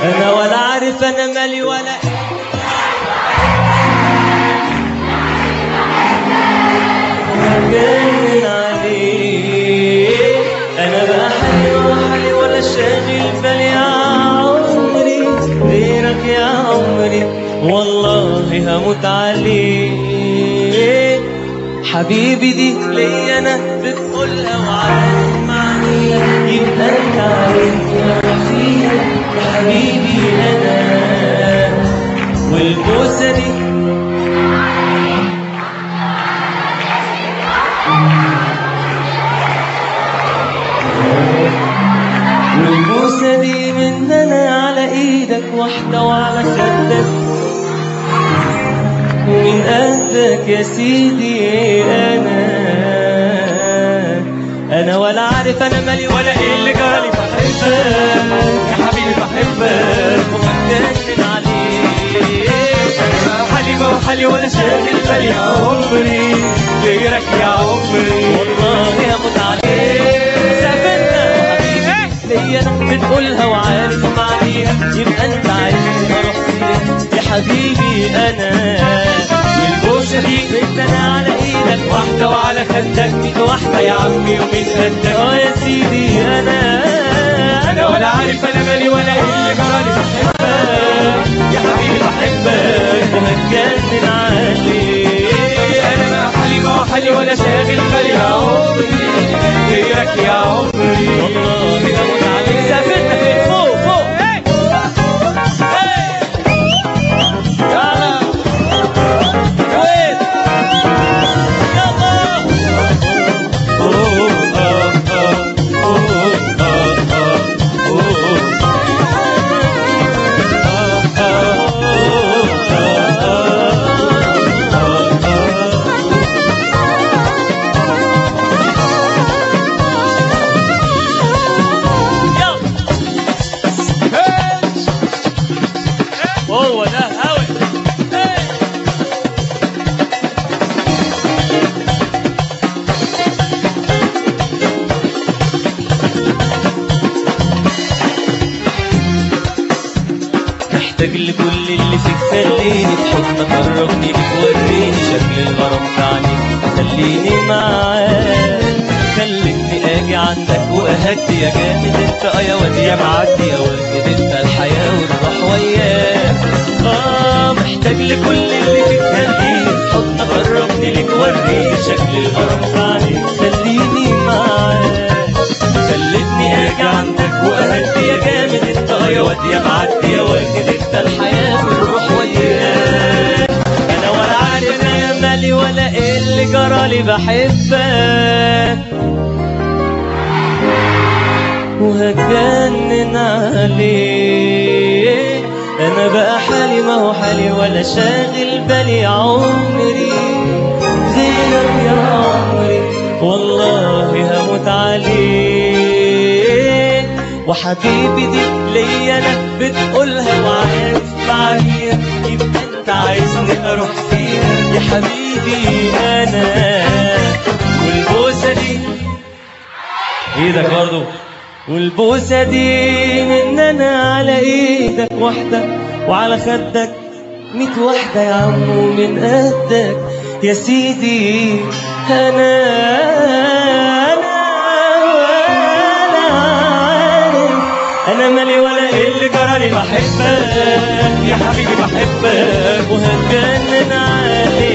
انا ولا عارف انا مالي ولا جنن عليه انا بقى حالي ولا حالي ولا شاغل بالي يا عمري غيرك يا عمري والله هموت عليه حبيبي دي ليا انا بتقولها وعارف معنيها يبقى انت عارف يا فيها يا حبيبي انا والبوسه دي والبوسة دي مننا على ايدك واحدة وعلى خدك ومن قدك يا سيدي انا انا ولا عارف انا مالي ولا ايه اللي جالي بحبك يا حبيبي بحبك ومجنن عليك انا حالي جوه حالي ولا شاغل بالي يا عمري غيرك يا عمري والله اموت عليك سافرنا حبيبي ليا انا بتقولها وعارف معنيها يبقى انت عارف اروح فين يا حبيبي انا والبوسه دي انا على ايدك واحده وعلى خدك ميت واحده يا عمي ومن قدك اه يا سيدي انا انا ولا عارف انا مالي ولا ايه اللي جرالي بحبك يا حبيبي بحبك وهتجنن عليك انا ما حالي ما حالي ولا شاغل بالي يا عمري غيرك يا عمري والله اموت عليك سافرنا فين فوق فوق هي. يلا وين يلا أوه، آه، آه، أوه، آه، آه، أوه. هو ده هوي محتاج لكل اللي فيك خليني تحضن قربني ليك وريني شكل الغرام في عينيك خليني معاك خلتني اجي عندك واهدي يا جامد انت اه يا واد يا معدي يا واخد انت الحياه والروح وياك اه محتاج لكل اللي فيك خليني تحضن قربني ليك وريني شكل الغرام في عينيك خليني معاك خلتني اجي عندك واهدي يا جامد انت اه يا واد يا معدي يا واخد انت الحياه والروح وياك انا ولا عارف انا يا مالي ولا ايه اللي جرالي بحبك وهتجنن عليك انا بقى حالي ما هو حالي ولا شاغل بالي عمري غيرك يا عمري والله هموت عليك وحبيبي دي ليا انا بتقولها وعارف معنيها يبقى انت عايزني اروح فيها يا حبيبي انا والبوسه دي ايدك برضو والبوسة دي مننا على ايدك واحدة وعلى خدك ميت واحدة يا عم ومن قدك يا سيدي انا انا ولا عارف انا مالي ولا ايه اللي جرالي بحبك يا حبيبي بحبك وهتجنن عليك